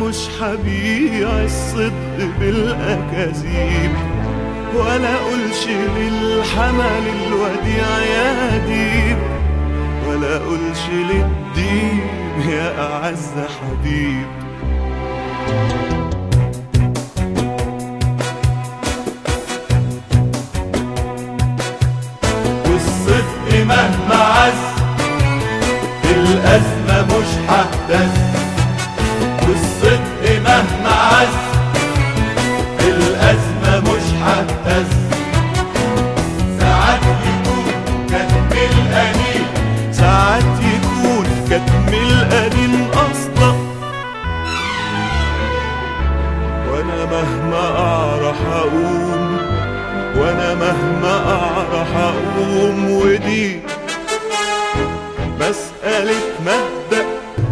مش حبيع الصدق بالأكاذيب ولا أقولش للحمل الوديع يا ديب ولا أقولش للديب يا أعز حبيب والصدق مهما عز الأزمة مش هتهتز والصدق مهما عز الأزمة مش هتهتز ساعات يكون كتم القليل ساعات يكون كتم القليل أصلا وأنا مهما أعرف أقوم وأنا مهما أعرف أقوم ودي مسألة مبدأ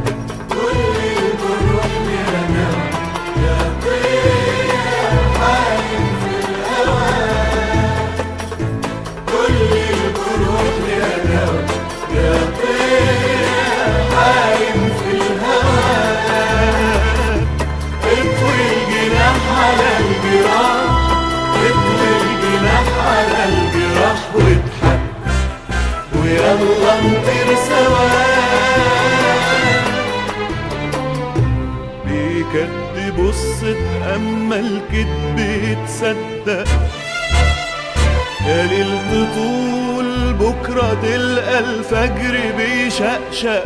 اطوي الجناح على الجراح اطوي الجناح على الجراح واضحك ويلا نطير سوا بيكدب الصدق اما الكدب يتصدق يا ليلة طول بكرة تلقى الفجر بيشقشق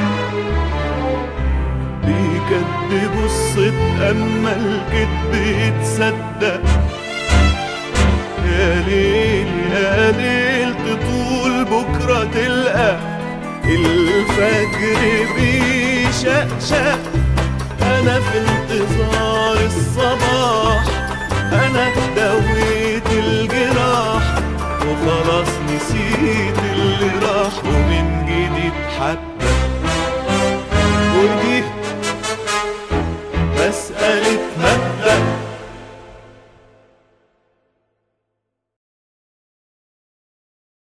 بيكدب الصدق اما الكدب يتصدق يا ليل يا ليل تطول بكرة تلقى الفجر بيشقشق أنا في انتظار الصباح أنا دويت الجراح وخلاص نسيت اللي راح ومن جديد حتى